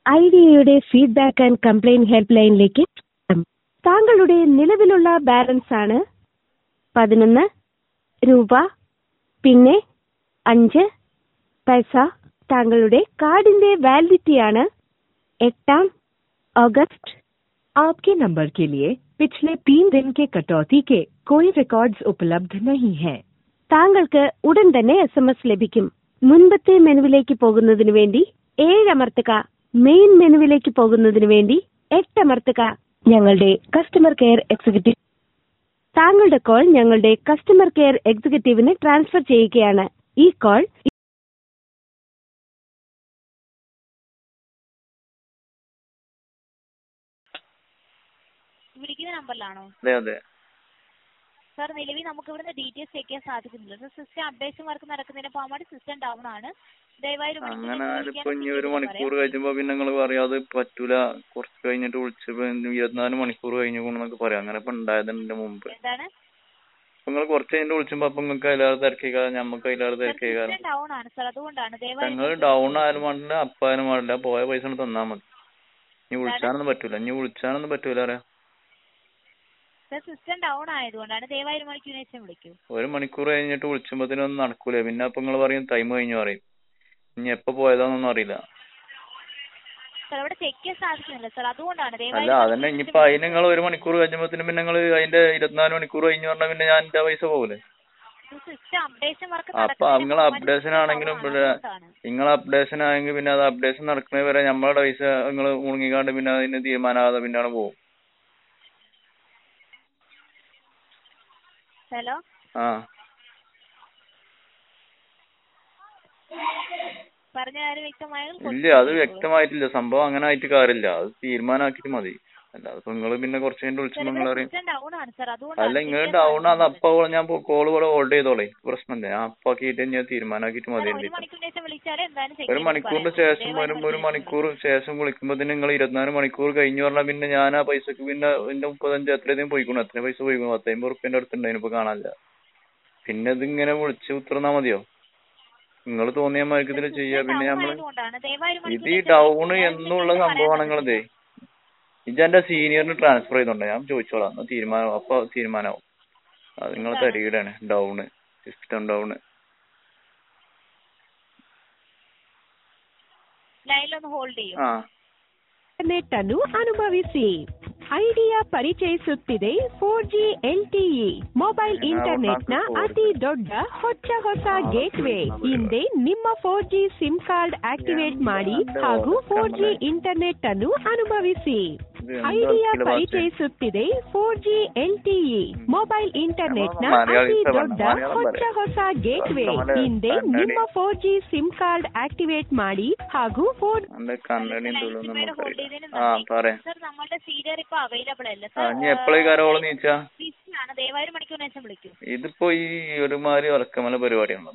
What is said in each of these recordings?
ഐഡിയയുടെ feedback and complaint help ലൈനിലേക്ക് സ്വാഗതം. താങ്കളുടെ നിലവിലുള്ള ബാലൻസ് ആണ് പതിനൊന്ന് രൂപ പിന്നെ അഞ്ച് പൈസ താങ്കളുടെ കാർഡിന്റെ വാലിഡിറ്റിയാണ് എട്ടാം ऑगस्ट आपके नंबर के लिए पिछले तीन दिन के कटौती के कोई रिकॉर्ड्स उपलब्ध नहीं हैं। താങ്കൾക്ക് ഉടൻ തന്നെ എസ് എം എസ് ലഭിക്കും മുൻപത്തെ മെനുവിലേക്ക് പോകുന്നതിന് വേണ്ടി ഏഴമർത്തുക മെയിൻ മെനുവിലേക്ക് പോകുന്നതിന് വേണ്ടി എട്ടമർത്തുക ഞങ്ങളുടെ കസ്റ്റമർ കെയർ എക്സിക്യൂട്ടീവ് താങ്കളുടെ കോൾ ഞങ്ങളുടെ കസ്റ്റമർ കെയർ എക്സിക്യൂട്ടീവിന് ട്രാൻസ്ഫർ ചെയ്യുകയാണ് ഈ കോൾ വിളിക്കുന്ന നമ്പറിലാണോ അതെ അതെ സാർ നിലവിൽ നമുക്ക് ഇവിടുന്ന് ഡീറ്റെയിൽസ് ചെക്ക് ചെയ്യാൻ സാധിക്കുന്നില്ല സർ സിസ്റ്റം അപ്ഡേഷൻ വർക്ക് നടക്കുന്നതിന്റെ ഭാഗമായിട്ട് സിസ്റ്റം ഡൗൺ ആണ് ദയവായി ഒരു മണിക്കൂർ അങ്ങനെ വിളിക്കാൻ ഇപ്പൊ ഇനി ഒരു വേണ്ടി മണിക്കൂർ പറയാം. കഴിയുമ്പോ പിന്നെ നിങ്ങൾ പറയാം അത് പറ്റൂല കുറച്ച് കഴിഞ്ഞിട്ട് വിളിച്ചപ്പോ ഇരുപത്തിനാല് മണിക്കൂർ കഴിഞ്ഞു എന്നൊക്കെ പറയാം അങ്ങനെ ഇപ്പൊ ഉണ്ടായത് എന്റെ മുമ്പ് എന്താണ് നിങ്ങൾ കുറച്ച് കഴിഞ്ഞിട്ട് വിളിച്ചപ്പോ അപ്പൊ നിങ്ങൾക്ക് അതിലേറെ തിരക്കേക്കാരം ഞമ്മക്ക് അതിലേറെ തിരക്കേക്കാരം സിസ്റ്റം ഡൗൺ ആണ് സാർ അതുകൊണ്ടാണ് ദയവായി ഞങ്ങൾ ഡൗൺ ആയാലും പാടില്ല അപ്പ് ആയാലും പാടില്ല പോയ പൈസ കൊണ്ട് തന്നാ മതി ഇനി വിളിച്ചാനൊന്നും പറ്റൂല ഇനി വിളിച്ചാനൊന്നും പറ്റൂല അറിയാം സാർ സിസ്റ്റം ഡൗൺ ആയതുകൊണ്ടാണ് ദയവായി ഒരു മണിക്കൂറിന് ശേഷം വിളിക്കൂ ഒരു മണിക്കൂർ കഴിഞ്ഞിട്ട് വിളിച്ചുമ്പോഴത്തേനൊന്നും നടക്കൂല പിന്നെ അപ്പൊ നിങ്ങൾ പറയും ടൈം കഴിഞ്ഞു പറയും ഇനി എപ്പോ പോയതാന്നൊന്നും അറിയില്ല സാർ അവിടെ ചെക്ക് ചെയ്യാൻ സാധിക്കുന്നില്ല സാർ അതുകൊണ്ടാണ് ദയവായി അല്ല അതന്നെ ഇനിയിപ്പോ അതിന് നിങ്ങൾ ഒരു മണിക്കൂർ കഴിഞ്ഞപ്പോഴത്തേനും പിന്നെ നിങ്ങൾ അതിന്റെ ഇരുപത്തിനാല് മണിക്കൂർ കഴിഞ്ഞു പറഞ്ഞാൽ പിന്നെ ഞാൻ എന്റെ പൈസ പോകൂലേ സിസ്റ്റം അപ്ഡേഷൻ വർക്ക് അപ്പൊ നിങ്ങൾ അപ്ഡേഷൻ ആണെങ്കിലും ഇവിടെ നിങ്ങൾ അപ്ഡേഷൻ ആയെങ്കിൽ പിന്നെ അത് അപ്ഡേഷൻ നടക്കുന്നത് വരെ നമ്മളുടെ പൈസ നിങ്ങൾ മുങ്ങിക്കാണ്ട് പിന്നെ അതിന് തീരുമാനമാകാതെ പിന്നാണ് പോകും ഹലോ ആ പറഞ്ഞ കാര്യം വ്യക്തമായാൽ ഇല്ല അത് വ്യക്തമായിട്ടില്ല സംഭവം അങ്ങനെ ആയിട്ട് കാര്യമില്ല അത് തീരുമാനമാക്കിയിട്ട് മതി അല്ലാതെ ഇപ്പൊ നിങ്ങൾ പിന്നെ കുറച്ച് കഴിഞ്ഞിട്ട് വിളിച്ചുമ്പോൾ നിങ്ങൾ അറിയും സിസ്റ്റം ഡൗൺ ആണ് സാർ അല്ല അതുകൊണ്ടാണ് നിങ്ങൾ ഡൗൺ അത് അപ്പൊ ഞാൻ കോൾ കൂടെ ഹോൾഡ് ചെയ്തോളേ പ്രശ്നമില്ല ഞാൻ അപ്പൊ ആക്കിയിട്ട് ഞാൻ തീരുമാനമാക്കിയിട്ട് മതി സാർ, എന്റെ ഒരു മണിക്കൂറിന് ശേഷം വിളിച്ചാലേ എന്തായാലും check ഒരു ചെയ്ത് മണിക്കൂറിന് പറയാം. ശേഷം ദയവായി വരുമ്പോ ഒരു വിളിച്ച് മണിക്കൂർ ശേഷം വിളിക്കുമ്പോ നിങ്ങൾ ഇരുപത്തിനാല് മണിക്കൂർ കഴിഞ്ഞു പറഞ്ഞാൽ പിന്നെ ഞാൻ ആ പൈസക്ക് പിന്നെ എന്റെ മുപ്പത്തഞ്ച് എത്രയധികം പോയിക്കണു എത്ര പൈസ പോയിക്കണു പത്തമ്പത് റുപ്യന്റെ അടുത്തുണ്ടായിരുന്നു ഇപ്പൊ കാണാനില്ല പിന്നെ ഇതിങ്ങനെ വിളിച്ച് ഉത്തർന്നാ മതിയോ നിങ്ങൾ തോന്നിയ മാർക്ക് ഇതിൽ ചെയ്യാ സിസ്റ്റം പിന്നെ down നമ്മള് ആയതുകൊണ്ടാണ്. ദയവായി ഒരു ഇത് ഈ മണിക്കൂറിന് ഡൗൺ ശേഷം എന്നുള്ള വിളിച്ചാൽ സംഭവമാണ് പറയാൻ നിങ്ങളതേ ഇത് എന്റെ സീനിയറിന് ട്രാൻസ്ഫർ ചെയ്തോണ്ട് ഞാൻ ചോദിച്ചോളാം എന്നാ തീരുമാനം അപ്പൊ തീരുമാനമാവും അത് നിങ്ങളെ തരികയാണ് ഡൗണ് സിസ്റ്റം ഡൗണ് ലൈനിലൊന്ന് ഹോൾഡ് ചെയ്യും ആ ಇಂಟರ್ನೆಟ್ ಅನ್ನು ಅನುಭವಿಸಿ ಐಡಿಯಾ ಪರಿಚಯಿಸುತ್ತಿದೆ four G LTE mobile internet ನ ಅತಿ ದೊಡ್ಡ ಹೊಚ್ಚ ಹೊಸ ಗೇಟ್ವೇ ಹಿಂದೆ ನಿಮ್ಮ four G SIM card activate ಮಾಡಿ ಹಾಗೂ ಫೋರ್ ಜಿ ಇಂಟರ್ನೆಟ್ ಅನ್ನು ಅನುಭವಿಸಿ ಐಡಿಯಾ ಪರಿಚಯಿಸುತ್ತಿದೆ four G LTE mobile internet ನ ಅತಿ ದೊಡ್ಡ ಹೊಚ್ಚ ಹೊಸ ಗೇಟ್ವೇ ಹಿಂದೆ ನಿಮ್ಮ four G SIM card activate ಮಾಡಿ ಹಾಗೂ ಫೋರ್ എന്റെ കണ്ണടിയും തുള്ളും ഹോൾഡ് നമുക്കറിയില്ല ചെയ്തതിന് ആ നന്ദി. പറയാം സർ നമ്മളുടെ സീരിയർ ഇപ്പൊ അവൈലബിൾ അല്ല ആ സർ ഇനി എപ്പോഴേക്കാരം ഓള് നീച്ചാ ബിസിയാണ് ദയവായി ഒരു മണിക്കൂറിന് ശേഷം വിളിക്കൂ ഇതിപ്പോ ഈ ഒരുമാതിരി ഉറക്കമല പരിപാടിയാണ്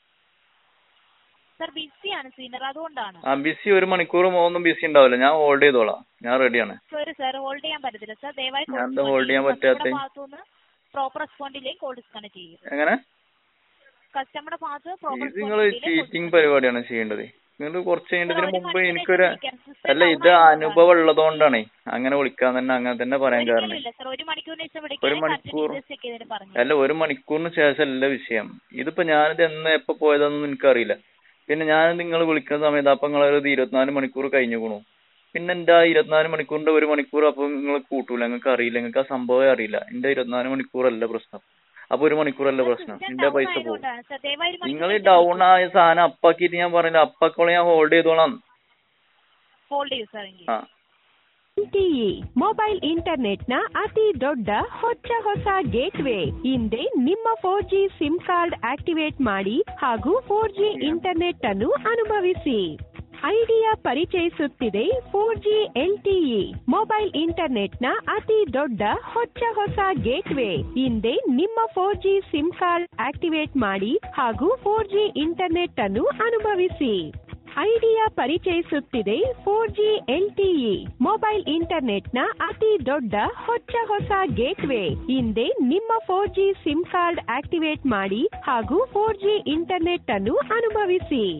സർ ബിസിയാണ് സീനിയർ അതുകൊണ്ടാണ് ആ ബിസി ഒരു മണിക്കൂർ ഒന്നും ബിസി ഉണ്ടാവില്ല ഞാൻ ഹോൾഡ് ചെയ്തോളാം ഞാൻ റെഡിയാണ് സോറി സർ ഹോൾഡ് ചെയ്യാൻ പറ്റത്തില്ല സർ ദയവായി ഞാൻ എന്താ hold ചെയ്യാൻ പറ്റാത്തെ? പ്രോപ്പർ റെസ്പോണ്ടിലേക്ക് കോൾ ഡിസ്കണക്ട് ചെയ്യും എങ്ങനെ കസ്റ്റമറുടെ ഭാഗത്ത് പ്രോപ്പർ ഇത് നിങ്ങൾ ചീറ്റിംഗ് പരിപാടിയാണ് ചെയ്യേണ്ടത് നിങ്ങൾ കുറച്ച് കഴിഞ്ഞതിന് മുമ്പ് എനിക്കൊരു അല്ല ഇത് അനുഭവം ഉള്ളതുകൊണ്ടാണേ അങ്ങനെ വിളിക്കാൻ തന്നെ അങ്ങനെ തന്നെ പറയാൻ കാരണം സർ ഒരു മണിക്കൂറിന് ശേഷം ഒരു വിളിക്കാൻ മണിക്കൂർ ചെക്ക് ചെയ്തിട്ട് പറഞ്ഞു അല്ല ഒരു മണിക്കൂറിന് ശേഷം അല്ല വിഷയം ഇതിപ്പോ ഞാനിത് എന്ന് എപ്പോ പോയതാണെന്ന് എനിക്കറിയില്ല പിന്നെ ഞാൻ നിങ്ങൾ വിളിക്കുന്ന സമയത്ത് അപ്പൊ നിങ്ങൾ ഇരുപത്തിനാല് മണിക്കൂർ കഴിഞ്ഞുക്കണു പിന്നെ എന്റെ ആ ഇരുപത്തിനാല് മണിക്കൂറിന്റെ ഒരു മണിക്കൂർ അപ്പൊ നിങ്ങൾ കൂട്ടൂല നിങ്ങൾക്ക് അറിയില്ല നിങ്ങൾക്ക് ആ സംഭവമേ അറിയില്ല എന്റെ ഇരുപത്തിനാല് മണിക്കൂറല്ല പ്രശ്നം അപ്പൊ ഒരു മണിക്കൂറല്ല പ്രശ്നം എന്റെ പൈസ പോകും സർ ദയവായി ഒരു നിങ്ങൾ ഈ ഡൗൺ ആയ സാധനം അപ്പാക്കിയിട്ട് ഞാൻ പറഞ്ഞില്ല അപ്പാക്കോളെ ഞാൻ ഹോൾഡ് ചെയ്തോളാം ഹോൾഡ് ചെയ്യൂ സർ എങ്കിൽ ആ ಎಲ್ಟಿಇ ಮೊಬೈಲ್ ಇಂಟರ್ನೆಟ್ ನ ಅತಿ ದೊಡ್ಡ ಹೊಚ್ಚ ಹೊಸ ಗೇಟ್ವೇ ಹಿಂದೆ ನಿಮ್ಮ four G SIM card activate ಮಾಡಿ ಹಾಗೂ ಫೋರ್ ಜಿ ಇಂಟರ್ನೆಟ್ ಅನ್ನು ಅನುಭವಿಸಿ ಐಡಿಯಾ ಪರಿಚಯಿಸುತ್ತಿದೆ four G LTE mobile internet ನ ಅತಿ ದೊಡ್ಡ ಹೊಚ್ಚ ಹೊಸ ಗೇಟ್ವೇ ಹಿಂದೆ ನಿಮ್ಮ four G SIM card activate ಮಾಡಿ ಹಾಗೂ ಫೋರ್ ಜಿ ಇಂಟರ್ನೆಟ್ ಅನ್ನು ಅನುಭವಿಸಿ ಐಡಿಯಾ ಪರಿಚಯಿಸುತ್ತಿದೆ four G LTE mobile internet ನ ಅತಿ ದೊಡ್ಡ ಹೊಚ್ಚ ಹೊಸ ಗೇಟ್ವೇ ಹಿಂದೆ ನಿಮ್ಮ four G SIM card activate ಮಾಡಿ ಹಾಗೂ ಫೋರ್ ಜಿ ಇಂಟರ್ನೆಟ್ ಅನ್ನು ಅನುಭವಿಸಿ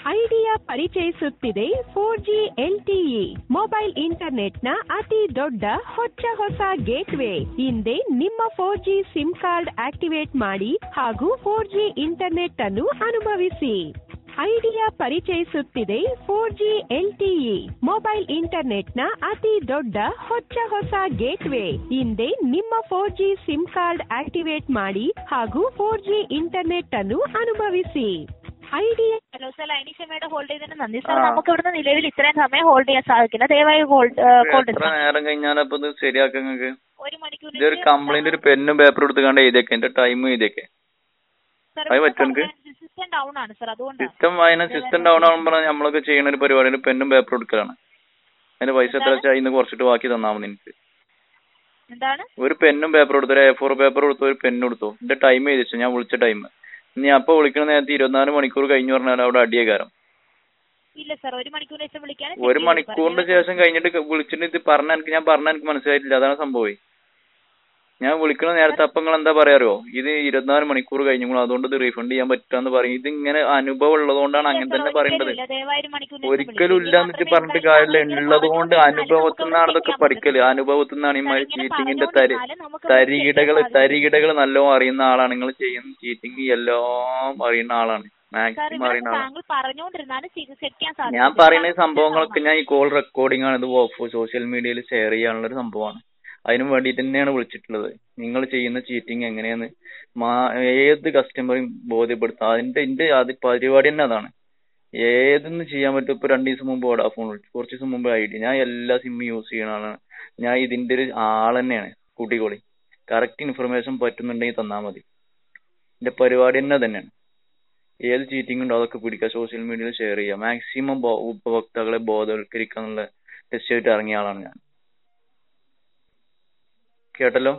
ಐಡಿಯಾ ಪರಿಚಯಿಸುತ್ತಿದೆ ಫೋರ್ ಜಿ ಎಲ್ಟಿಇ ಮೊಬೈಲ್ ಇಂಟರ್ನೆಟ್ನ ಅತಿ ದೊಡ್ಡ ಹೊಚ್ಚ ಹೊಸ ಗೇಟ್ವೇ ಹಿಂದೆ ನಿಮ್ಮ four G SIM card activate ಮಾಡಿ ಹಾಗೂ ಫೋರ್ ಜಿ ಇಂಟರ್ನೆಟ್ ಅನ್ನು ಅನುಭವಿಸಿ ಐಡಿಯಾ ಪರಿಚಯಿಸುತ್ತಿದೆ ಫೋರ್ ಜಿ ಎಲ್ಟಿಇ ಮೊಬೈಲ್ ಇಂಟರ್ನೆಟ್ನ ಅತಿ ದೊಡ್ಡ ಹೊಚ್ಚ ಹೊಸ ಗೇಟ್ವೇ ಹಿಂದೆ ನಿಮ್ಮ four G SIM card activate ಮಾಡಿ ಹಾಗೂ ಫೋರ್ ജി ഇന്റർനെറ്റ് ಅನ್ನು ಅನುಭವಿಸಿ ഐഡിയ ഹലോ സർ ലൈനി ക്ഷമയുടെ ഹോൾഡ് ചെയ്തതിന് നന്ദി സർ നമുക്ക് ഇവിടുന്ന് നിലവിൽ ഇത്രയും സമയം ഹോൾഡ് ചെയ്യാൻ സാധിക്കില്ല ദയവായി ഹോൾഡ് ഹോൾഡ് എത്ര നേരം കഴിഞ്ഞാലപ്പോ ഇത് ശരിയാക്കാൻ നിങ്ങക്ക് ഒരു മണിക്കൂർ ഇതൊരു കംപ്ലൈന്റ് ഒരു പെന്നും പേപ്പറും എടുത്തുകൊണ്ട് എഴുതിയൊക്കെ എന്റെ ടൈം എഴുതിയൊക്കെ അത് പറ്റുമോ നിനക്ക്? സിസ്റ്റം ഡൗൺ ആണ് സർ അതുകൊണ്ടാണ് സിസ്റ്റം അതിനെ സിസ്റ്റം ഡൗൺ ആകുമ്പോൾ നമ്മളൊക്കെ ചെയ്യുന്ന ഒരു പരിപാടി ഒരു പെന്നും പേപ്പറും എടുക്കലാണ് അതിന്റെ പൈസ എത്ര വെച്ചാൽ അതിന് കുറച്ചിട്ട് ബാക്കി തന്നാൽ മതി എനിക്ക് എന്താണ് ഒരു പെന്നും പേപ്പറും എടുത്തു ഒരു എ ഫോർ പേപ്പർ എടുത്തു ഒരു പെന്നും എടുത്തു എന്റെ ടൈം എഴുതിച്ചു ഞാൻ വിളിച്ച ടൈം ഇനി അപ്പൊ വിളിക്കണ നേരത്തെ ഇരുപത്തിനാല് മണിക്കൂർ കഴിഞ്ഞു പറഞ്ഞാൽ അവിടെ അടിയേകാരം ഇല്ല സർ ഒരു മണിക്കൂറിന് ശേഷം വിളിക്കാൻ ഒരു മണിക്കൂറിന്റെ ശേഷം കഴിഞ്ഞിട്ട് വിളിച്ചിട്ട് ഇത് പറഞ്ഞ എനിക്ക് ഞാൻ പറഞ്ഞ എനിക്ക് മനസ്സിലായിട്ടില്ല അതാണ് സംഭവം ഞാൻ വിളിക്കണ നേരത്തെ അപ്പൊ നിങ്ങൾ എന്താ പറയാറോ ഇത് ഇരുപത്തിനാല് മണിക്കൂർ കഴിഞ്ഞു അതുകൊണ്ട് ഇത് റീഫണ്ട് ചെയ്യാൻ പറ്റാന്ന് പറയും ഇത് ഇങ്ങനെ അനുഭവം ഉള്ളതുകൊണ്ടാണ് അങ്ങനെ തന്നെ പറയേണ്ടത് ഒരിക്കലും ഇല്ല എന്നിട്ട് പറഞ്ഞിട്ട് കാര്യമില്ല ഉള്ളത് കൊണ്ട് അനുഭവത്തിൽ നിന്നാണ് ഇതൊക്കെ പഠിക്കല് അനുഭവത്തിൽ നിന്നാണ് ഈ ചീറ്റിങ്ങിന്റെ തരി തരികിടകൾ തരികിടകൾ നല്ലോണം അറിയുന്ന ആളാണ് നിങ്ങൾ ചെയ്യുന്ന ചീറ്റിംഗ് എല്ലാം അറിയുന്ന ആളാണ് മാക്സിമം അറിയുന്ന ആളാണ് താങ്കൾ പറഞ്ഞുകൊണ്ടിരുന്നാലും ചെക്ക് ചെയ്യാൻ ഞാൻ പറയുന്ന ഈ സംഭവങ്ങളൊക്കെ ഞാൻ ഈ കോൾ റെക്കോർഡിംഗ് ആണ് ഇത് സോഷ്യൽ മീഡിയയിൽ ഷെയർ ചെയ്യാനുള്ള ഒരു സംഭവമാണ് അതിനും വേണ്ടിയിട്ട് തന്നെയാണ് വിളിച്ചിട്ടുള്ളത് നിങ്ങൾ ചെയ്യുന്ന ചീറ്റിംഗ് എങ്ങനെയാന്ന് മാ- ഏത് കസ്റ്റമറെയും ബോധ്യപ്പെടുത്താം അതിന്റെ എന്റെ അത് പരിപാടി തന്നെ അതാണ് ഏതെന്ന് ചെയ്യാൻ പറ്റും ഇപ്പൊ രണ്ടു ദിവസം മുമ്പ് വോഡാഫോൺ വിളിച്ചു കുറച്ച് ദിവസം മുമ്പ് ഐ ഡി ഞാൻ എല്ലാ സിമ്മും യൂസ് ചെയ്യുന്ന ആളാണ് ഞാൻ ഇതിന്റെ ഒരു ആൾ തന്നെയാണ് കൂട്ടിക്കോളി കറക്റ്റ് ഇൻഫർമേഷൻ പറ്റുന്നുണ്ടെങ്കിൽ തന്നാൽ മതി എന്റെ പരിപാടി തന്നെ തന്നെയാണ് ഏത് ചീറ്റിംഗ് ഉണ്ടോ അതൊക്കെ പിടിക്കുക സോഷ്യൽ മീഡിയയിൽ ഷെയർ ചെയ്യുക മാക്സിമം ഉപഭോക്താക്കളെ ബോധവൽക്കരിക്കുക എന്നുള്ള ടെസ്റ്റ് ഇറങ്ങിയ ആളാണ് ഞാൻ കേട്ടല്ലോ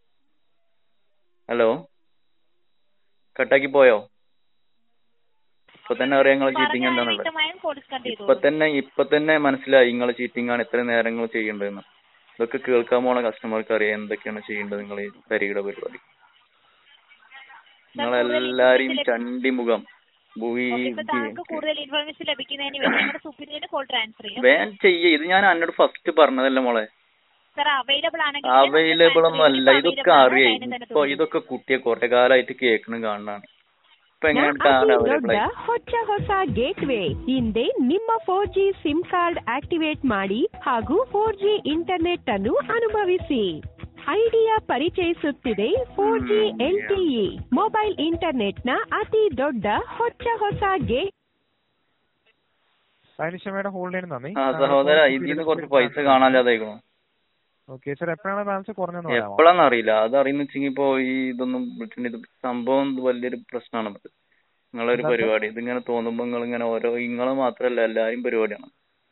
ഹലോ കട്ടാക്കി പോയോ ഇപ്പൊ തന്നെ അറിയാം നിങ്ങൾ ചീറ്റിംഗ് എന്താണുള്ളത് വ്യക്തമായും കൊടുക്കേണ്ടി ഇപ്പൊ തന്നെ ഇപ്പൊ തന്നെ മനസ്സിലായി നിങ്ങൾ ചീറ്റിംഗ് ആണ് ഇത്ര നേരം നിങ്ങൾ ചെയ്യേണ്ടതെന്ന് ഇതൊക്കെ കേൾക്കാൻ പോണ കസ്റ്റമർക്ക് അറിയാം എന്തൊക്കെയാണ് ചെയ്യേണ്ടത് നിങ്ങൾ ഈ തരികിട പരിപാടി നിങ്ങളെല്ലാരെയും ചണ്ടി മുഖം ഇപ്പൊ താങ്കൾക്ക് കൂടുതൽ ഇൻഫർമേഷൻ ലഭിക്കുന്നതിന് വേണ്ടി ഞങ്ങളുടെ സുപ്പീരിയറിന് കോൾ ട്രാൻസ്ഫർ ചെയ്യും വേൻ ചെയ്യേ ഇത് ഞാൻ എന്നോട് ഫസ്റ്റ് പറഞ്ഞതല്ലേ മോളെ സർ അവൈലബിൾ ആണെങ്കിൽ അവൈലബിൾ ഒന്നും അല്ല ഇതൊക്കെ അറിയേ ഇപ്പൊ ഇതൊക്കെ കുട്ടിയെ കുറെ കാലമായിട്ട് കേൾക്കണം കാണാനാണ് ഇപ്പൊ ನ എങ്ങനെയാണ് കാണാൻ ಅತಿ അവൈലബിൾ ದೊಡ್ಡ ആയി ಹೊಚ್ಚ ಹೊಸ ಗೇಟ್ವೇ ಹಿಂದೆ ನಿಮ್ಮ four G SIM card activate ಮಾಡಿ ಹಾಗೂ ಫೋರ್ ಜಿ ಇಂಟರ್ನೆಟ್ ಅನ್ನು ಅನುಭವಿಸಿ ಐಡಿಯಾ ಪರಿಚಯಿಸುತ್ತಿದೆ ಫೋರ್ ಜಿ ಎಲ್ಟಿಇ ಮೊಬೈಲ್ ಇಂಟರ್ನೆಟ್ನ ಅತಿ ದೊಡ್ಡ ಹೊಚ್ಚ ಹೊಸ ಗೇಟ್ അതിനുശേഷം ഹോൾഡ് ചെയ്യുന്ന നന്ദി ആ സഹോദര ഇതിന്ന് കുറച്ച് പൈസ കാണാനില്ലാതായിക്കണു ഓക്കെ സാർ എപ്പോഴാണ് ബാലൻസ് കുറഞ്ഞെന്ന് പറയാമോ എപ്പോഴാന്ന് അറിയില്ല അത് അറിയുന്ന വെച്ചെങ്കിൽ ഇപ്പൊ ഈ ഇതൊന്നും വിളിച്ചിട്ട് ഇത് സംഭവം ഇത് വലിയൊരു പ്രശ്നമാണ് ഇത് നിങ്ങളൊരു എന്താ പരിപാടി ഇതിങ്ങനെ തോന്നുമ്പോ നിങ്ങൾ ഇങ്ങനെ ഓരോ നിങ്ങള് മാത്രല്ല എല്ലാരും പരിപാടിയാണ്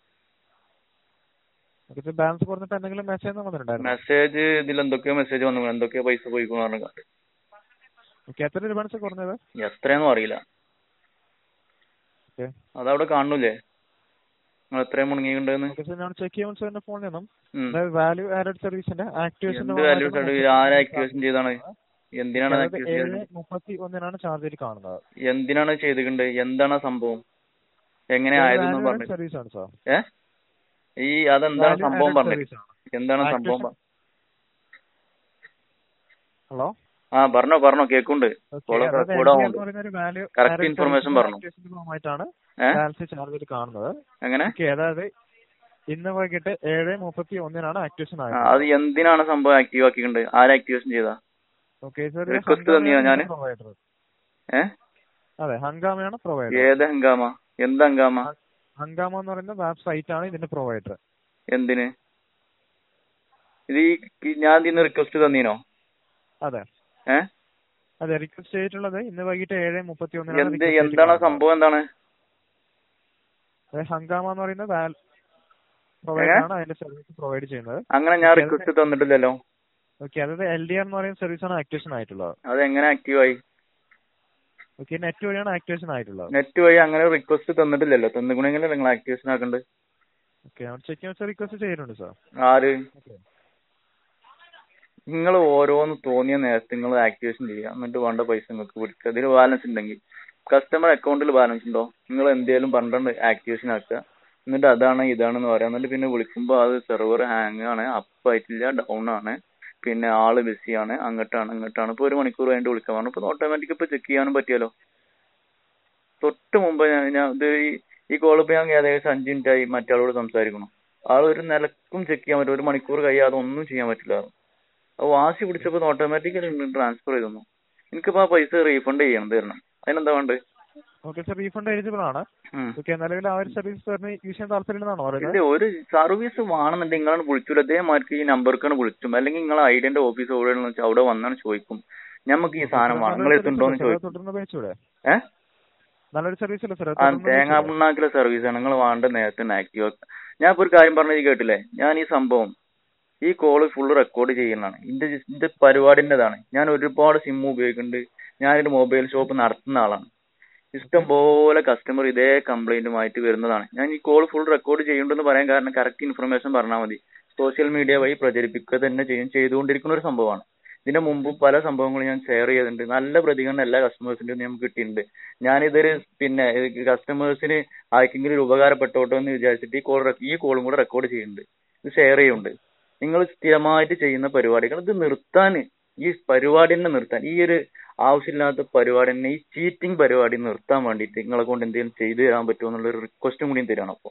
ഓക്കെ സാർ ബാലൻസ് കുറഞ്ഞിട്ട് എന്തെങ്കിലും മെസ്സേജ് വന്നിട്ടുണ്ടായിരുന്നു മെസ്സേജ് ഇതിൽ എന്തൊക്കെയോ മെസ്സേജ് വന്നു എന്തൊക്കെയോ പൈസ പോയിക്കണു പറഞ്ഞു ഓക്കെ എത്ര രൂപയാണ് സാർ കുറഞ്ഞത് എത്രയാന്നും അറിയില്ല ഓക്കെ അതവിടെ കാണൂലേ നിങ്ങൾ എത്രയും മുടങ്ങിയിട്ടുണ്ടെന്ന് ഓക്കെ സാർ ഞാൻ ചെക്ക് ചെയ്യുമ്പോൾ സാറിന്റെ ഫോണിൽ നിന്നും ഉം. അതായത് വാല്യൂ ആഡഡ് സർവീസിന്റെ ആക്ടിവേഷന്റെ എന്ത് വാല്യൂ സർട്ടിഫിക്കറ്റ് ആരാ ആക്ടിവേഷൻ ചെയ്താണ് എന്തിനാണ് ആക്ടിവേഷൻ ഏഴ് ചെയ്തത് മുപ്പത്തി ഒന്നിനാണ് ചാർജ് കാണുന്നത് എന്തിനാണ് ചെയ്തിട്ടുണ്ട് എന്താണ് ആ സംഭവം എങ്ങനെ ആയതെന്ന് പറഞ്ഞു സർവീസ് ആണ് സാർ ഏ ഈ അതെന്താണ് സംഭവം പറഞ്ഞു സർവീസ് ആണ് എന്താണ് സംഭവം Activation- ഹലോ ആ പറഞ്ഞോ പറഞ്ഞോ കേക്കുണ്ട് കോളർ റെക്കോർഡ് ആവുന്നുണ്ട് Correct information പറഞ്ഞു. ആയിട്ടാണ് ഏ ബാലൻസ് ചാർജ് കാണുന്നത് എങ്ങനെ ഓക്കെ അതായത് ഇന്ന് വൈകിട്ട് ഏഴ് മുപ്പത്തി ഒന്നിനാണ് ആക്ടിവേഷൻ ആ, ആയത് അത് എന്തിനാണ് സംഭവം ആക്റ്റീവ് ആക്കിയിട്ടുണ്ട് ആരാ ആക്ടിവേഷൻ ചെയ്താ ഓക്കെ സാർ request തന്നെയാ ഞാന്? പ്രൊവൈഡർ ഏ അതെ ഹങ്കാമയാണ് പ്രൊവൈഡർ ഏത് ഹങ്കാമ എന്ത് ഹങ്കാമ ഹങ്കാമ എന്ന് പറയുന്ന വെബ്സൈറ്റ് ആണ് ഇതിന്റെ പ്രൊവൈഡർ എന്തിന് ഇത് ഈ ഈ ഞാൻ ഇതിന്ന് റിക്വസ്റ്റ് തന്നീനോ അതെ ഏ അതെ റിക്വസ്റ്റ് ചെയ്തിട്ടുള്ളത് ഇന്ന് വൈകിട്ട് ഏഴ് മുപ്പത്തി എന്ത് എന്താണ് ആ സംഭവം എന്താണ് ഹങ്കാമ എന്ന് പറയുന്ന പ്രൊവൈഡർ ആണ് അതിന്റെ സർവീസ് പ്രൊവൈഡ് ചെയ്യുന്നത് അങ്ങനെ ഞാൻ റിക്വസ്റ്റ് തന്നിട്ടില്ലല്ലോ ഓക്കെ അതായത് എൽ ഡി ആർ എന്ന് പറയുന്ന സർവീസ് ആണ് ആക്ടിവേഷൻ ആയിട്ടുള്ളത് അത് എങ്ങനെ ആക്റ്റീവ് ആയി ഓക്കെ നെറ്റ് വഴിയാണ് ആക്ടിവേഷൻ ആയിട്ടുള്ളത് നെറ്റ് വഴി അങ്ങനെ റിക്വസ്റ്റ് തന്നിട്ടില്ലല്ലോ തന്നിക്കണെങ്കിലേ നിങ്ങൾ ആക്ടിവേഷൻ ആക്കണ്ട് ഓക്കെ ചെക്ക് ചെയ്യാൻ റിക്വസ്റ്റ് ചെയ്തിട്ടുണ്ട് സാർ ആര് നിങ്ങൾ ഓരോന്ന് തോന്നിയ നേരത്തെ നിങ്ങൾ ആക്ടിവേഷൻ ചെയ്യുക എന്നിട്ട് വേണ്ട പൈസ നിങ്ങൾക്ക് പിടിക്കുക ഇതിൽ ബാലൻസ് ഉണ്ടെങ്കിൽ കസ്റ്റമർ അക്കൗണ്ടിൽ ബാലൻസ് ഉണ്ടോ നിങ്ങൾ എന്തേലും പന്ത്രണ്ട് ആക്ടിവേഷൻ ആക്കുക എന്നിട്ട് അതാണ് ഇതാണെന്ന് പറയാം എന്നിട്ട് പിന്നെ വിളിക്കുമ്പോൾ അത് സെർവർ ഹാങ് ആണ് അപ്പ് ആയിട്ടില്ല ഡൗൺ ആണ് പിന്നെ ആള് ബിസിയാണ് അങ്ങോട്ടാണ് ഇങ്ങോട്ടാണ് ഇപ്പൊ ഒരു മണിക്കൂർ കഴിഞ്ഞിട്ട് വിളിക്കാൻ പറഞ്ഞു ഇപ്പൊ ഓട്ടോമാറ്റിക് ഇപ്പൊ ചെക്ക് ചെയ്യാനും പറ്റിയല്ലോ തൊട്ട് മുമ്പ് ഞാൻ ഞാൻ ഇത് ഈ- ഈ കോൾ ഇപ്പൊ ഞാൻ ഏകദേശം അഞ്ച് മിനിറ്റ് ആയി മറ്റാളോട് സംസാരിക്കണം ആൾ ഒരു നിലക്കും ചെക്ക് ചെയ്യാൻ പറ്റും ഒരു മണിക്കൂർ കഴിയാതെ ഒന്നും ചെയ്യാൻ പറ്റില്ല അപ്പൊ വാശി പിടിച്ചപ്പോ ഓട്ടോമാറ്റിക്കലി ട്രാൻസ്ഫർ ചെയ്തു എനിക്കിപ്പോ ആ പൈസ റീഫണ്ട് ചെയ്യണം തരണം അതിനെന്താ വേണ്ടത് ഓക്കെ സർ റീഫണ്ട് എലിജിബിൾ ആണ് ഉം. ഓക്കെ നിലവിൽ ആ ഒരു സർവീസ് സാറിന് യൂസ് ചെയ്യാൻ താല്പര്യമുണ്ടെന്നാണോ പറയുന്നത് ഇല്ല ഒരു സർവീസ് വേണമെന്നുണ്ടെങ്കിൽ നിങ്ങളാണ് വിളിച്ചൂല അതേമാതിരി ഈ നമ്പർക്കാണ് വിളിച്ചും അല്ലെങ്കിൽ നിങ്ങൾ ഐഡിയന്റെ ഓഫീസ് എവിടെയാണെന്ന് വെച്ചാൽ അവിടെ വന്നാണ് ചോദിക്കും ഞമ്മക്ക് ഈ സാധനം വേണം നിങ്ങൾ എത്തുണ്ടോന്ന് ചോദിക്കും തുടർന്ന് ഉപയോഗിച്ചൂടെ ഏഹ് നല്ലൊരു സർവീസ് അല്ലേ സാർ ആ തേങ്ങാ പിണ്ണാക്കിലെ സർവീസാണ് നിങ്ങൾ വേണ്ട നേരത്തെ തന്നെ ആക്റ്റീവ് ആക്കുക ഞാൻ ഇപ്പൊ ഒരു കാര്യം പറഞ്ഞത് കേട്ടില്ലേ ഞാൻ ഈ സംഭവം ഈ കോള് ഫുള്ള് റെക്കോർഡ് ചെയ്യുന്നതാണ് ഇതിന്റെ ഇതിന്റെ പരിപാടിൻ്റെതാണ് ഞാൻ ഒരുപാട് സിം ഉപയോഗിക്കുന്നുണ്ട് ഞാനൊരു മൊബൈൽ ഷോപ്പ് നടത്തുന്ന ആളാണ് ഇഷ്ടം പോലെ കസ്റ്റമർ ഇതേ കംപ്ലൈന്റുമായിട്ട് വരുന്നതാണ് ഞാൻ ഈ കോൾ ഫുൾ റെക്കോർഡ് ചെയ്യുന്നുണ്ടെന്ന് പറയാൻ കാരണം കറക്റ്റ് ഇൻഫർമേഷൻ പറഞ്ഞാൽ മതി സോഷ്യൽ മീഡിയ വഴി പ്രചരിപ്പിക്കുക തന്നെ ചെയ്യും ചെയ്തുകൊണ്ടിരിക്കുന്ന ഒരു സംഭവമാണ് ഇതിന്റെ മുമ്പ് പല സംഭവങ്ങളും ഞാൻ ഷെയർ ചെയ്തിട്ടുണ്ട് നല്ല പ്രതികരണം എല്ലാ കസ്റ്റമേഴ്സിന്റെയും നമുക്ക് കിട്ടിയിട്ടുണ്ട് ഞാനിതൊരു പിന്നെ കസ്റ്റമേഴ്സിന് ആർക്കെങ്കിലും ഒരു ഉപകാരപ്പെട്ടോട്ടോ എന്ന് വിചാരിച്ചിട്ട് ഈ കോൾ ഈ കോളും കൂടെ റെക്കോർഡ് ചെയ്യുന്നുണ്ട് ഇത് ഷെയർ ചെയ്യുന്നുണ്ട് നിങ്ങൾ സ്ഥിരമായിട്ട് ചെയ്യുന്ന പരിപാടികൾ ഇത് നിർത്താൻ ഈ പരിപാടി തന്നെ നിർത്താൻ ഈ ഒരു ആവശ്യമില്ലാത്ത പരിപാടി തന്നെ ഈ ചീറ്റിംഗ് പരിപാടി നിർത്താൻ വേണ്ടിയിട്ട് നിങ്ങളെ കൊണ്ട് എന്തെങ്കിലും ചെയ്തു തരാൻ പറ്റുമോ എന്നുള്ളൊരു റിക്വസ്റ്റും കൂടിയും തരാണ് അപ്പോൾ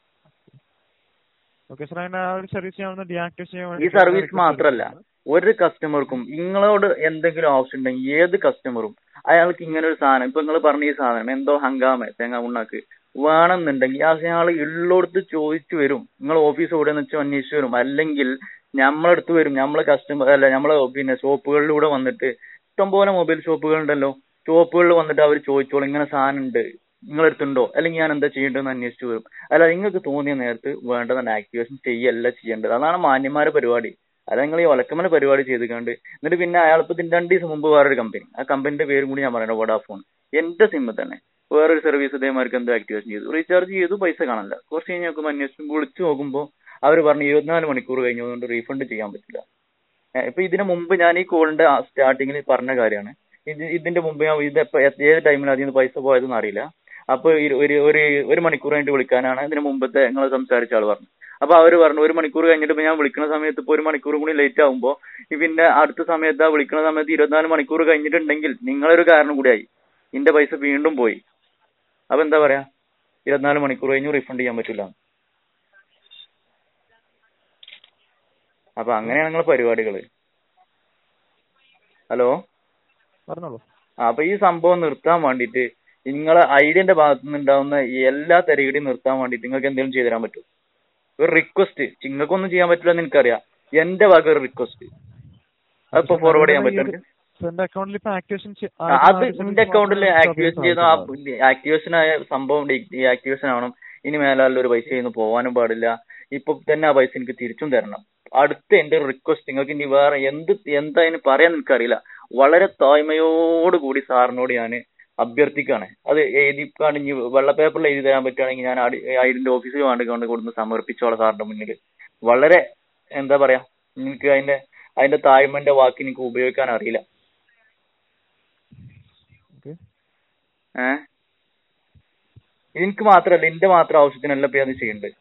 ഓക്കെ സാർ അങ്ങനെ ആ ഒരു സർവീസ് ഞാൻ ഒന്ന് ഡീആക്ടിവേറ്റ് ചെയ്യാൻ ഈ വേണ്ടി സർവീസ് മാത്രല്ല ഒരു കസ്റ്റമർക്കും നിങ്ങളോട് എന്തെങ്കിലും ആവശ്യം ഉണ്ടെങ്കിൽ ഏത് കസ്റ്റമറും അയാൾക്ക് ഇങ്ങനെ ഒരു സാധനം ഇപ്പൊ നിങ്ങൾ പറഞ്ഞ ഈ സാധനം എന്തോ ഹങ്കാമ തേങ്ങ ഉണ്ണാക്ക് വേണമെന്നുണ്ടെങ്കിൽ ആ അയാൾ ഉള്ളോടത്ത് ചോദിച്ചു വരും നിങ്ങൾ ഓഫീസ് എവിടെയെന്ന് വെച്ചാൽ അന്വേഷിച്ചു വരും അല്ലെങ്കിൽ നമ്മളടുത്ത് വരും നമ്മളെ കസ്റ്റമർ അല്ല നമ്മളെ പിന്നെ ഷോപ്പുകളിലൂടെ വന്നിട്ട് ഇഷ്ടംപോലെ മൊബൈൽ ഷോപ്പുകൾ ഉണ്ടല്ലോ ഷോപ്പുകളിൽ വന്നിട്ട് അവർ ചോദിച്ചോളും ഇങ്ങനെ സാധനം ഉണ്ട് നിങ്ങളടുത്തുണ്ടോ അല്ലെങ്കിൽ ഞാൻ എന്താ ചെയ്യേണ്ടതെന്ന് അന്വേഷിച്ചു വരും അല്ല നിങ്ങൾക്ക് തോന്നിയ നേരത്ത് വേണ്ടതാണ് ആക്ടിവേഷൻ ചെയ്യല്ല ചെയ്യേണ്ടത് അതാണ് മാന്യന്മാരുടെ പരിപാടി അല്ല നിങ്ങൾ ഈ ഒലക്കമ്മല പരിപാടി ചെയ്തുകൊണ്ട് എന്നിട്ട് പിന്നെ അയാൾ ഇപ്പൊ ഇതിന്റെ രണ്ട് ദിവസം മുമ്പ് വേറൊരു കമ്പനി ആ കമ്പനിന്റെ പേരും കൂടി ഞാൻ പറയണം വോഡാഫോൺ എന്റെ സിമ്മ് തന്നെ വേറൊരു സർവീസ് ഇതേമാർക്ക് എന്തോ ആക്ടിവേഷൻ ചെയ്തു റീചാർജ് ചെയ്തു പൈസ കാണില്ല കുറച്ച് കഴിഞ്ഞ് നോക്കുമ്പോൾ അന്വേഷിച്ച് വിളിച്ചു നോക്കുമ്പോൾ അവർ പറഞ്ഞു ഇരുപത്തിനാല് മണിക്കൂർ കഴിഞ്ഞതുകൊണ്ട് റീഫണ്ട് ചെയ്യാൻ പറ്റില്ല ഏ, ഇപ്പൊ ഇതിന് മുമ്പ് ഞാൻ ഈ കോളിന്റെ സ്റ്റാർട്ടിങ്ങിൽ പറഞ്ഞ കാര്യമാണ് ഇത് ഇതിന്റെ മുമ്പ് ഞാൻ ഇത് എപ്പോ ഏത് ടൈമിലാണ് അതിൽ നിന്ന് പൈസ പോയതെന്ന് അറിയില്ല അപ്പൊ ഈ ഒരു ഒരു ഒരു മണിക്കൂർ കഴിഞ്ഞിട്ട് വിളിക്കാനാണ് ഇതിന് മുമ്പത്തെ നിങ്ങൾ സംസാരിച്ച ആൾ പറഞ്ഞു അപ്പൊ അവര് പറഞ്ഞു ഒരു മണിക്കൂർ കഴിഞ്ഞിട്ട് ഇപ്പൊ ഞാൻ വിളിക്കുന്ന സമയത്ത് ഇപ്പൊ ഒരു മണിക്കൂർ കൂടി ലേറ്റ് ആകുമ്പോ ഈ പിന്നെ അടുത്ത സമയത്ത് ആ വിളിക്കുന്ന സമയത്ത് ഇരുപത്തിനാല് മണിക്കൂർ കഴിഞ്ഞിട്ടുണ്ടെങ്കിൽ നിങ്ങളൊരു കാരണം കൂടിയായി ഇന്റെ പൈസ വീണ്ടും പോയി അപ്പൊ എന്താ പറയാ ഇരുപത്തിനാല് മണിക്കൂർ കഴിഞ്ഞ് റീഫണ്ട് ചെയ്യാൻ പറ്റില്ല അപ്പൊ അങ്ങനെയാണ് നിങ്ങളെ പരിപാടികള് ഹലോ പറഞ്ഞോളൂ ആ, അപ്പൊ ഈ സംഭവം നിർത്താൻ വേണ്ടിയിട്ട് നിങ്ങളെ ഐഡിയന്റെ ഭാഗത്തു നിന്ന് ഉണ്ടാവുന്ന എല്ലാ തരികടിയും നിർത്താൻ വേണ്ടിയിട്ട് നിങ്ങൾക്ക് എന്തെങ്കിലും ചെയ്തു തരാൻ പറ്റും ഒരു റിക്വസ്റ്റ് നിങ്ങൾക്കൊന്നും ചെയ്യാൻ പറ്റില്ല എന്ന് എനിക്കറിയാം എന്റെ ഭാഗം ഒരു റിക്വസ്റ്റ് അതിപ്പോ ഫോർവേഡ് ചെയ്യാൻ പറ്റും എന്റെ അക്കൗണ്ടിൽ ഇപ്പൊ ആക്ടിവേഷൻ അത് എന്റെ അക്കൗണ്ടിൽ ആക്ടിവേഷൻ ചെയ്ത ആ ആക്ടിവേഷൻ ആയ സംഭവം ഈ ആക്ടിവേഷൻ ആവണം ഇനി മേലാലുള്ള ഒരു പൈസ ചെയ്യുന്നു പോകാനും പാടില്ല ഇപ്പൊ തന്നെ ആ പൈസ എനിക്ക് തിരിച്ചും തരണം അടുത്ത എന്റെ ഒരു റിക്വസ്റ്റ് നിങ്ങൾക്ക് ഇനി വേറെ എന്ത് എന്താ അതിന് പറയാൻ എനിക്കറിയില്ല വളരെ താഴ്മയോടുകൂടി സാറിനോട് ഞാൻ അഭ്യർത്ഥിക്കാണ് അത് എഴുതിക്കാണ് ഇനി വെള്ള പേപ്പറിൽ എഴുതി തരാൻ പറ്റുകയാണെങ്കിൽ ഞാൻ ഐഡിന്റെ ഓഫീസിൽ വേണ്ടി കൊണ്ട് കൊടുന്ന് സമർപ്പിച്ചോളാം സാറിന്റെ മുന്നിൽ വളരെ എന്താ പറയാ എനിക്ക് അതിന്റെ അതിന്റെ താഴ്മന്റെ വാക്ക് എനിക്ക് ഉപയോഗിക്കാൻ അറിയില്ല ഓക്കെ ഏഹ് എനിക്ക് മാത്രല്ല എന്റെ മാത്രം ആവശ്യത്തിനല്ല ഇപ്പൊ അത് ചെയ്യേണ്ടത്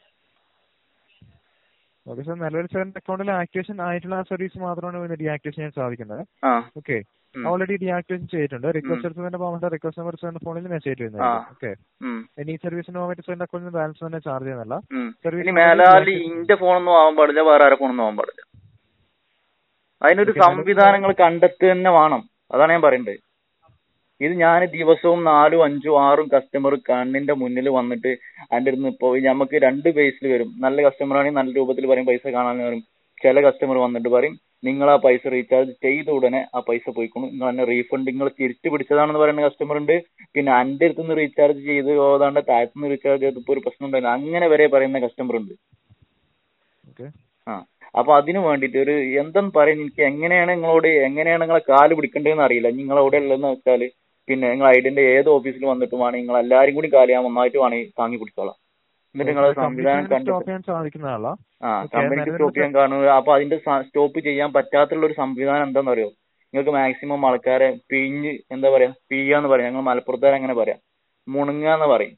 ഓക്കെ സാർ നിലവിൽ സാറിന്റെ അക്കൗണ്ടിൽ ആക്ടിവേഷൻ ആയിട്ടുള്ള ആ സർവീസ് മാത്രമാണ് ഡീആക്ടിവേഷൻ ചെയ്യാൻ സാധിക്കുന്നത് ആ ഓക്കെ ഉം. ഓൾറെഡി ഡീആക്ടിവേഷൻ ചെയ്തിട്ടുണ്ട് റിക്വസ്റ്റ് എടുത്തതിന്റെ പോകുമ്പോൾ റിക്വസ്റ്റ് നമ്പർ സാറിന്റെ ഫോണിൽ മെസ്സേജ് വരുന്നത് ആ. ഓക്കെ ഉം, ഇനി ഈ സർവീസിന് പോകാൻ സാറിന്റെ അക്കൗണ്ടിൽ ബാലൻസ് തന്നെ ചാർജ് ചെയ്യുന്നില്ല ഉം. സർവീസ് ഇനി മേലാല് ഇന്റെ ഫോണൊന്നും ആവാൻ പാടില്ല വേറെ ആരെ ഫോണൊന്നും ആവാൻ പാടില്ല അതിനൊരു ഓക്കേ, സംവിധാനങ്ങൾ കണ്ടെത്തുക തന്നെ വേണം അതാണ് ഞാൻ പറയണ്ടത് ഇത് ഞാൻ ദിവസവും നാലും അഞ്ചും ആറും കസ്റ്റമർ കണ്ണിന്റെ മുന്നിൽ വന്നിട്ട് അതിന്റെ അടുത്ത് ഇപ്പോ നമുക്ക് രണ്ട് ബേസിൽ വരും നല്ല കസ്റ്റമർ ആണെങ്കിൽ നല്ല രൂപത്തിൽ പറയും പൈസ കാണാൻ വരും ചില കസ്റ്റമർ വന്നിട്ട് പറയും നിങ്ങൾ ആ പൈസ റീചാർജ് ചെയ്ത ഉടനെ ആ പൈസ പോയിക്കോളും നിങ്ങൾ തന്നെ റീഫണ്ട് നിങ്ങൾ തിരിച്ചു പിടിച്ചതാണെന്ന് പറയുന്ന കസ്റ്റമർ ഉണ്ട് പിന്നെ അന്റെ അടുത്ത് നിന്ന് റീചാർജ് ചെയ്ത് പോകാണ്ട് താഴത്തുനിന്ന് റീചാർജ് ചെയ്തപ്പോൾ ഒരു പ്രശ്നം ഉണ്ടായില്ല അങ്ങനെ വരെ പറയുന്ന കസ്റ്റമർ ഉണ്ട് ഓക്കെ ആ അപ്പൊ അതിന് വേണ്ടിയിട്ട് ഒരു എന്തെന്ന് പറയാൻ എനിക്ക് എങ്ങനെയാണ് നിങ്ങളോട് എങ്ങനെയാണ് നിങ്ങളെ കാല് പിടിക്കേണ്ടതെന്ന് അറിയില്ല നിങ്ങൾ എവിടെ ഉള്ളതെന്ന് വെച്ചാൽ പിന്നെ നിങ്ങൾ ഐഡിന്റെ ഏത് ഓഫീസിൽ വന്നിട്ട് വേണമെങ്കിൽ നിങ്ങൾ എല്ലാരും കൂടി കാല് ഞാൻ ഒന്നായിട്ട് വേണമെങ്കിൽ താങ്ങി പിടിച്ചോളാം എന്നിട്ട് നിങ്ങൾ സംവിധാനം സ്റ്റോപ്പ് കണ്ടിട്ട് ചെയ്യാൻ സാധിക്കുന്നതല്ല ആ ഓക്കേ, കമ്പനിക്ക് നിലവിൽ സ്റ്റോപ്പ് ചെയ്യാൻ കാണുക അപ്പൊ അതിന്റെ സ്റ്റോപ്പ് ചെയ്യാൻ പറ്റാത്തുള്ള ഒരു സംവിധാനം എന്താണെന്ന് അറിയോ നിങ്ങൾക്ക് മാക്സിമം ആൾക്കാരെ പിഴിഞ്ഞ് എന്താ പറയാ പിഴിയാന്ന് പറയാം ഞങ്ങൾ മലപ്പുറത്തുകാർ അങ്ങനെ പറയാം മുണുങ്ങാന്ന് പറയും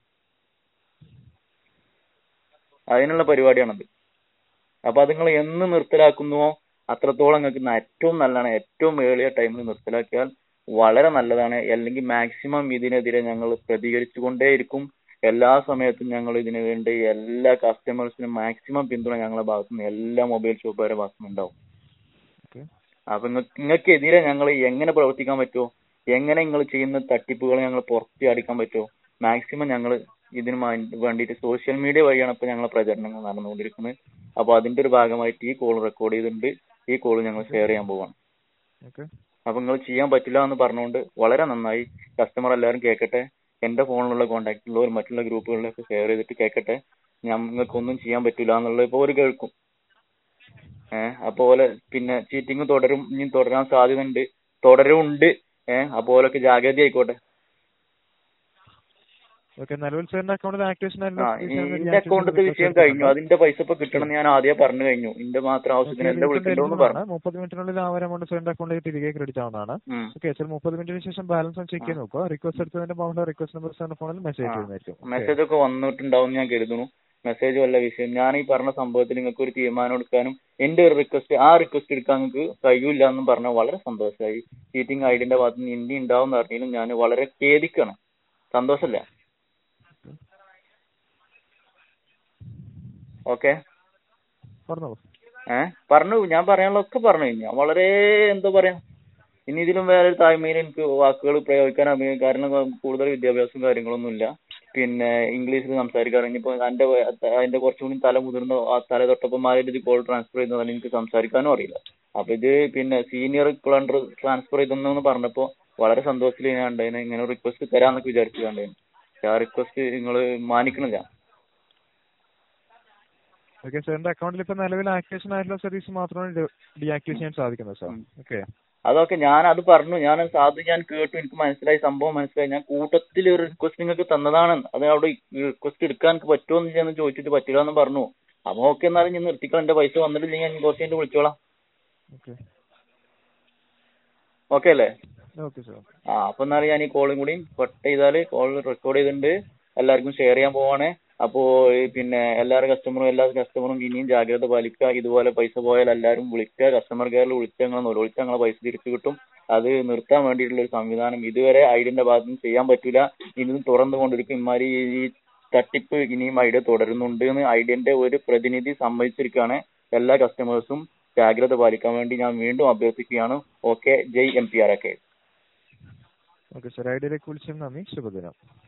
അതിനുള്ള പരിപാടിയാണത് അപ്പൊ അത് നിങ്ങൾ എന്ന് നിർത്തലാക്കുന്നുവോ അത്രത്തോളം നിങ്ങൾക്ക് ന- ഏറ്റവും നല്ലതാണ് ഏറ്റവും ഏളിയ ടൈമിൽ നിർത്തലാക്കിയാൽ വളരെ നല്ലതാണ് അല്ലെങ്കിൽ മാക്സിമം ഇതിനെതിരെ ഞങ്ങൾ പ്രതികരിച്ചുകൊണ്ടേയിരിക്കും എല്ലാ സമയത്തും ഞങ്ങൾ ഇതിനു വേണ്ടി എല്ലാ കസ്റ്റമേഴ്സിനും മാക്സിമം പിന്തുണ ഞങ്ങളുടെ ഭാഗത്തുനിന്ന് എല്ലാ മൊബൈൽ ഷോപ്പുകാരുടെ ഭാഗത്തുനിന്ന് ഉണ്ടാവും ഓക്കെ അപ്പൊ നിങ്ങൾക്കെതിരെ ഞങ്ങൾ എങ്ങനെ പ്രവർത്തിക്കാൻ പറ്റുമോ എങ്ങനെ നിങ്ങൾ ചെയ്യുന്ന തട്ടിപ്പുകൾ ഞങ്ങൾ പുറത്ത് അടിക്കാൻ പറ്റുമോ മാക്സിമം ഞങ്ങൾ ഇതിന് മാ- വേണ്ടിയിട്ട് സോഷ്യൽ മീഡിയ വഴിയാണ് ഇപ്പൊ ഞങ്ങളെ പ്രചരണങ്ങൾ നടന്നുകൊണ്ടിരിക്കുന്നത് അപ്പൊ അതിന്റെ ഒരു ഭാഗമായിട്ട് ഈ കോൾ റെക്കോർഡ് ചെയ്തിട്ടുണ്ട് ഈ കോൾ ഞങ്ങൾ ഷെയർ ചെയ്യാൻ പോവാണ് ഓക്കെ അപ്പൊ നിങ്ങൾ ചെയ്യാൻ പറ്റില്ല എന്ന് പറഞ്ഞുകൊണ്ട് വളരെ നന്നായി കസ്റ്റമർ എല്ലാവരും കേൾക്കട്ടെ എന്റെ ഫോണിലുള്ള കോൺടാക്റ്റിലുള്ളവർ മറ്റുള്ള ഗ്രൂപ്പുകളിലൊക്കെ ഷെയർ ചെയ്തിട്ട് കേൾക്കട്ടെ ഞാൻ നിങ്ങൾക്കൊന്നും ചെയ്യാൻ പറ്റില്ല എന്നുള്ളത് ഇപ്പൊ ഒരു കേൾക്കും ഏഹ് അതുപോലെ പിന്നെ ചീറ്റിംഗ് തുടരും ഇനി തുടരാൻ സാധ്യതയുണ്ട് തുടരുണ്ട് ഏഹ് അതുപോലൊക്കെ ജാഗ്രത ആയിക്കോട്ടെ ഓക്കെ നിലവിൽ സാറിന്റെ അക്കൗണ്ടിൽ ആക്ടിവേഷൻ ആ എന്റെ അക്കൗണ്ടത്തെ വിഷയം കഴിഞ്ഞു അതിന്റെ പൈസ ഇപ്പൊ കിട്ടണം എന്ന് ഞാൻ ആദ്യം പറഞ്ഞു കഴിഞ്ഞു എന്റെ മാത്രം ആവശ്യത്തിന് എന്റെ വിളിക്കണ്ടോന്ന് പറഞ്ഞു മുപ്പത് മിനിറ്റിനുള്ളിൽ ആ ഒരു എമൗണ്ട് സാറിന്റെ അക്കൗണ്ടിലേക്ക് തിരികെ ക്രെഡിറ്റ് ആവുന്നതാണ് ഉം. ഓക്കെ സാർ മുപ്പത് മിനിറ്റിന് ശേഷം ബാലൻസ് ഒന്ന് ചെക്ക് ചെയ്ത് നോക്കുക റിക്വസ്റ്റ് എടുത്തതിന്റെ മുകളിൽ റിക്വസ്റ്റ് നമ്പർ സാറിന്റെ ഫോണിൽ മെസ്സേജ് ചെയ്യുന്നതായിരിക്കും Okay. മെസ്സേജ് ഒക്കെ വന്നിട്ടുണ്ടാവും എന്ന് ഞാൻ കരുതുന്നു മെസ്സേജ് വല്ല വിഷയം ഞാൻ ഈ പറഞ്ഞ സംഭവത്തിൽ നിങ്ങൾക്ക് ഒരു തീരുമാനം എടുക്കാനും എന്റെ ഒരു റിക്വസ്റ്റ് ആ റിക്വസ്റ്റ് എടുക്കാൻ നിങ്ങൾക്ക് കഴിയൂല എന്നും പറഞ്ഞാൽ വളരെ സന്തോഷമായി ചീറ്റിംഗ് ഐഡിന്റെ ഭാഗത്ത് നിന്ന് ഇന്ത്യ ഉണ്ടാവും എന്ന് അറിഞ്ഞാലും ഞാൻ വളരെ ഖേദിക്കാണ് സന്തോഷല്ലേ ഓക്കെ പറഞ്ഞോളൂ ഏഹ് പറഞ്ഞു ഞാൻ പറയാനുള്ളതൊക്കെ പറഞ്ഞു കഴിഞ്ഞു ഞാൻ വളരെ എന്താ പറയാ ഇനി ഇതിലും വേറെ ഒരു താഴ്മയിൽ എനിക്ക് വാക്കുകൾ പ്രയോഗിക്കാൻ അറിയാം കാരണം കൂടുതൽ വിദ്യാഭ്യാസവും കാര്യങ്ങളൊന്നും ഇല്ല പിന്നെ ഇംഗ്ലീഷിൽ സംസാരിക്കാൻ ഇനിയിപ്പോ എന്റെ വ- അതിന്റെ കുറച്ചുകൂടി തല മുതിർന്ന ആ തല തൊട്ടപ്പന്മാരുടെ ഇത് കോൾ ട്രാൻസ്ഫർ ചെയ്യുന്നതാണ് എനിക്ക് സംസാരിക്കാനും അറിയില്ല അപ്പൊ ഇത് പിന്നെ സീനിയർ പ്ലണ്ടർ ട്രാൻസ്ഫർ ചെയ്തെന്ന് പറഞ്ഞപ്പോ വളരെ സന്തോഷത്തിൽ ഞാൻ ഉണ്ടായിരുന്നു ഇങ്ങനെ റിക്വസ്റ്റ് തരാന്നൊക്കെ വിചാരിച്ചു കണ്ടായിരുന്നു പക്ഷെ ആ റിക്വസ്റ്റ് നിങ്ങൾ മാനിക്കണില്ല ഓക്കെ സാറിന്റെ അക്കൗണ്ടിൽ ഇപ്പൊ നിലവിൽ ആക്ടിവേഷൻ ആയിട്ടുള്ള സർവീസ് മാത്രമാണ് ഡീആക്ടിവേറ്റ് ചെയ്യാൻ സാധിക്കുന്നത് സാർ ഓക്കെ അതൊക്കെ ഞാൻ അത് പറഞ്ഞു ഞാൻ അത് ഞാൻ കേട്ടു എനിക്ക് മനസ്സിലായി സംഭവം മനസ്സിലായി ഞാൻ കൂട്ടത്തിൽ ഒരു റിക്വസ്റ്റ് നിങ്ങൾക്ക് തന്നതാണ് അത് അവിടെ റിക്വസ്റ്റ് എടുക്കാൻ എനിക്ക് പറ്റുമോ എന്ന് ഞാൻ ചോദിച്ചിട്ട് പറ്റില്ല എന്ന് പറഞ്ഞു അപ്പൊ ഓക്കെ എന്നാലും ഞാൻ നിർത്തിക്കോ എന്റെ പൈസ വന്നിട്ടില്ലെങ്കിൽ ഞാൻ കുറച്ച് കഴിഞ്ഞിട്ട് വിളിച്ചോളാം ഓക്കെ ഓക്കെ അല്ലേ ഓക്കെ സാർ ആ അപ്പൊ എന്നാലും ഞാൻ ഈ കോളും കൂടി കട്ട് ചെയ്താല് കോൾ റെക്കോർഡ് ചെയ്തിട്ടുണ്ട് എല്ലാവർക്കും ഷെയർ ചെയ്യാൻ പോവാണ് അപ്പോ ഈ പിന്നെ എല്ലാവരും കസ്റ്റമറും എല്ലാ കസ്റ്റമറും ഇനിയും ജാഗ്രത പാലിക്കുക ഇതുപോലെ പൈസ പോയാൽ എല്ലാവരും വിളിക്കുക കസ്റ്റമർ കെയറിൽ വിളിച്ച് ഞങ്ങൾ വിളിച്ച് ഞങ്ങളെ പൈസ തിരിച്ചു കിട്ടും അത് നിർത്താൻ വേണ്ടിയിട്ടുള്ള ഒരു സംവിധാനം ഇതുവരെ ഐഡിന്റെ ഭാഗത്ത് നിന്ന് ചെയ്യാൻ പറ്റില്ല ഇനിയും തുറന്നു കൊണ്ടിരിക്കും ഇമാരി ഈ തട്ടിപ്പ് ഇനിയും ഐഡിയ തുടരുന്നുണ്ട് എന്ന് ഐഡിയന്റെ ഒരു പ്രതിനിധി സമ്മതിച്ചിരിക്കുകയാണ് എല്ലാ കസ്റ്റമേഴ്സും ജാഗ്രത പാലിക്കാൻ വേണ്ടി ഞാൻ വീണ്ടും അഭ്യർത്ഥിക്കുകയാണ് okay Jai M P R okay okay sir ഐഡിയയിലേക്ക് വിളിച്ചതിന് നന്ദി ശുഭദിനം